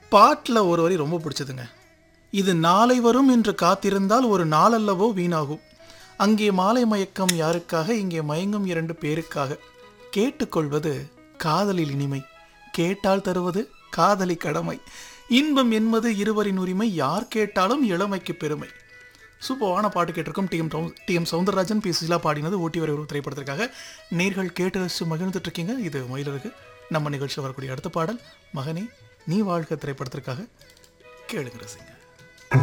பாட்டில் ஒரு வரி ரொம்ப பிடிச்சதுங்க இது நாளை வரும் என்று காத்திருந்தால் ஒரு நாளல்லவோ வீணாகும் அங்கே மாலை மயக்கம் யாருக்காக இங்கே மயங்கும் இரண்டு பேருக்காக கேட்டுக்கொள்வது காதலில் இனிமை கேட்டால் தருவது காதலி கடமை இன்பம் என்பது இருவரின் உரிமை யார் கேட்டாலும் இளமைக்கு பெருமை சூப்பரான பாட்டு கேட்டிருக்கோம் T M T M Soundararajan P Susheela பாடினது ஊட்டி வரை ஒரு திரைப்படத்திற்காக நேர்கள் கேட்டு ரசித்து மகிழ்ந்துட்டு இருக்கீங்க இது மயிலருக்கு நம்ம நிகழ்ச்சியில் வரக்கூடிய அடுத்த பாடல் மகனே நீ வாழ்க திரைப்படத்திற்காக கேளுங்க ரசிங்க